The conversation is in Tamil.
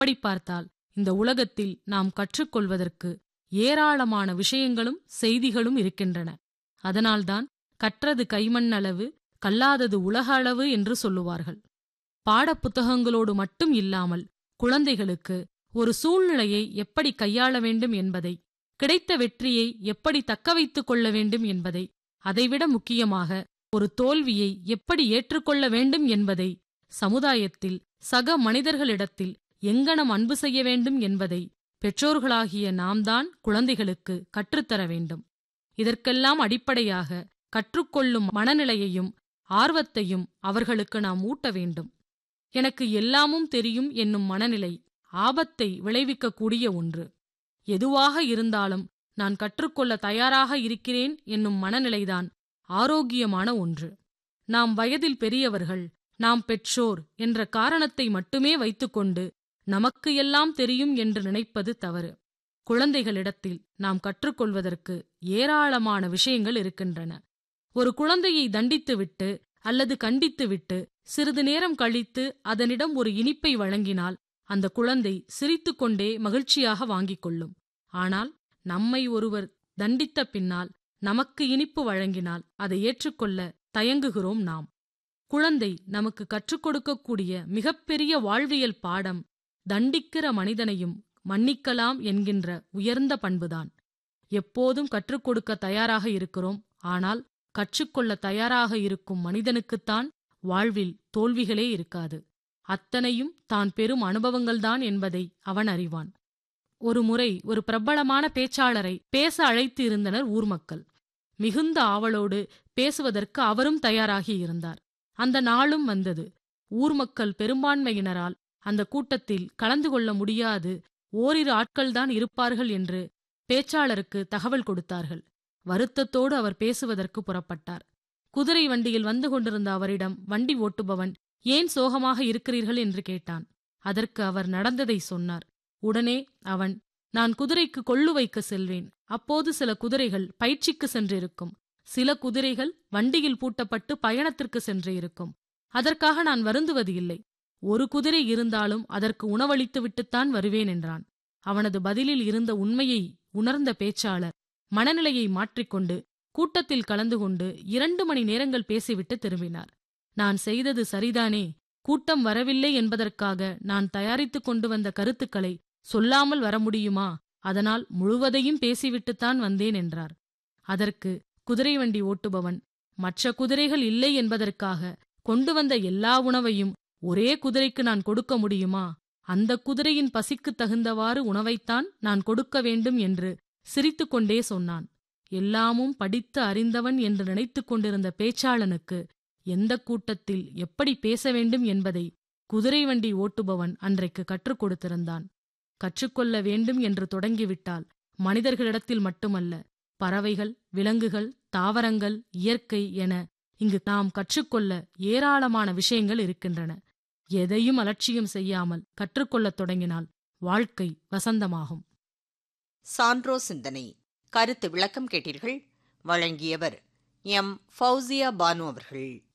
அப்படி பார்த்தால் இந்த உலகத்தில் நாம் கற்றுக்கொள்வதற்கு ஏராளமான விஷயங்களும் செய்திகளும் இருக்கின்றன அதனால்தான் கற்றது கைமண்ணளவு கல்லாதது உலக அளவு என்று சொல்லுவார்கள் பாடப்புத்தகங்களோடு மட்டும் இல்லாமல் குழந்தைகளுக்கு ஒரு சூழ்நிலையை எப்படி கையாள வேண்டும் என்பதை கிடைத்த வெற்றியை எப்படி தக்க வைத்துக் கொள்ள வேண்டும் என்பதை அதைவிட முக்கியமாக ஒரு தோல்வியை எப்படி ஏற்றுக்கொள்ள வேண்டும் என்பதை சமுதாயத்தில் சக மனிதர்களிடத்தில் எங்கனம் அன்பு செய்ய வேண்டும் என்பதை பெற்றோர்களாகிய நாம்தான் குழந்தைகளுக்கு கற்றுத்தர வேண்டும் இதற்கெல்லாம் அடிப்படையாக கற்றுக்கொள்ளும் மனநிலையையும் ஆர்வத்தையும் அவர்களுக்கு நாம் ஊட்ட வேண்டும் எனக்கு எல்லாமும் தெரியும் என்னும் மனநிலை ஆபத்தை விளைவிக்கக்கூடிய ஒன்று எதுவாக இருந்தாலும் நான் கற்றுக்கொள்ள தயாராக இருக்கிறேன் என்னும் மனநிலைதான் ஆரோக்கியமான ஒன்று நாம் வயதில் பெரியவர்கள் நாம் பெற்றோர் என்ற காரணத்தை மட்டுமே வைத்துக்கொண்டு நமக்கு எல்லாம் தெரியும் என்று நினைப்பது தவறு குழந்தைகளிடத்தில் நாம் கற்றுக்கொள்வதற்கு ஏராளமான விஷயங்கள் இருக்கின்றன ஒரு குழந்தையை தண்டித்துவிட்டு அல்லது கண்டித்துவிட்டு சிறிது நேரம் கழித்து அதனிடம் ஒரு இனிப்பை வழங்கினால் அந்த குழந்தை சிரித்துக்கொண்டே மகிழ்ச்சியாக வாங்கிக் கொள்ளும் ஆனால் நம்மை ஒருவர் தண்டித்த பின்னால் நமக்கு இனிப்பு வழங்கினால் அதை ஏற்றுக்கொள்ள தயங்குகிறோம் நாம் குழந்தை நமக்கு கற்றுக் கொடுக்கக்கூடிய மிகப்பெரிய வாழ்வியல் பாடம் தண்டிக்கிற மனிதனையும் மன்னிக்கலாம் என்கின்ற உயர்ந்த பண்புதான் எப்போதும் கற்றுக் கொடுக்க தயாராக இருக்கிறோம் ஆனால் கற்றுக்கொள்ள தயாராக இருக்கும் மனிதனுக்குத்தான் வாழ்வில் தோல்விகளே இருக்காது அத்தனையும் தான் பெரும் அனுபவங்கள்தான் என்பதை அவன் அறிவான் ஒரு முறை ஒரு பிரபலமான பேச்சாளரை பேச அழைத்து இருந்தனர் ஊர் மக்கள் மிகுந்த ஆவலோடு பேசுவதற்கு அவரும் தயாராகி இருந்தார் அந்த நாளும் வந்தது ஊர் மக்கள் பெரும்பான்மையினரால் அந்த கூட்டத்தில் கலந்து கொள்ள முடியாது ஓரிரு ஆட்கள்தான் இருப்பார்கள் என்று பேச்சாளருக்கு தகவல் கொடுத்தார்கள் வருத்தத்தோடு அவர் பேசுவதற்கு புறப்பட்டார் குதிரை வண்டியில் வந்து கொண்டிருந்த அவரிடம் வண்டி ஓட்டுபவன் ஏன் சோகமாக இருக்கிறீர்கள் என்று கேட்டான் அதற்கு அவர் நடந்ததை சொன்னார் உடனே அவன் நான் குதிரைக்கு கொள்ளு வைக்க செல்வேன் அப்போது சில குதிரைகள் பயிற்சிக்கு சென்றிருக்கும் சில குதிரைகள் வண்டியில் பூட்டப்பட்டு பயணத்திற்கு சென்று இருக்கும் அதற்காக நான் வருந்துவது இல்லை ஒரு குதிரை இருந்தாலும் அதற்கு உணவளித்து விட்டுத்தான் வருவேன் என்றான் அவனது பதிலில் இருந்த உண்மையை உணர்ந்த பேச்சாளர் மனநிலையை மாற்றிக்கொண்டு கூட்டத்தில் கலந்து கொண்டு இரண்டு மணி நேரங்கள் பேசிவிட்டு திரும்பினார் நான் செய்தது சரிதானே கூட்டம் வரவில்லை என்பதற்காக நான் தயாரித்துக் கொண்டு வந்த கருத்துக்களை சொல்லாமல் வர முடியுமா அதனால் முழுவதையும் பேசிவிட்டுத்தான் வந்தேன் என்றார் அதற்கு குதிரை வண்டி ஓட்டுபவன் மற்ற குதிரைகள் இல்லை என்பதற்காக கொண்டு வந்த எல்லா உணவையும் ஒரே குதிரைக்கு நான் கொடுக்க முடியுமா அந்த குதிரையின் பசிக்குத் தகுந்தவாறு உணவைத்தான் நான் கொடுக்க வேண்டும் என்று சிரித்துக்கொண்டே சொன்னான் எல்லாமும் படித்து அறிந்தவன் என்று நினைத்துக் கொண்டிருந்த பேச்சாளனுக்கு எந்த கூட்டத்தில் எப்படி பேச வேண்டும் என்பதை குதிரை வண்டி ஓட்டுபவன் அன்றைக்கு கற்றுக் கொடுத்திருந்தான் கற்றுக்கொள்ள வேண்டும் என்று தொடங்கிவிட்டால் மனிதர்களிடத்தில் மட்டுமல்ல பறவைகள் விலங்குகள் தாவரங்கள் இயற்கை என இங்கு நாம் கற்றுக்கொள்ள ஏராளமான விஷயங்கள் இருக்கின்றன எதையும் அலட்சியம் செய்யாமல் கற்றுக்கொள்ளத் தொடங்கினால் வாழ்க்கை வசந்தமாகும் சான்றோ சிந்தனை கருத்து விளக்கம் கேட்டீர்கள் வழங்கியவர் எம் ஃபௌசியா பானு அவர்கள்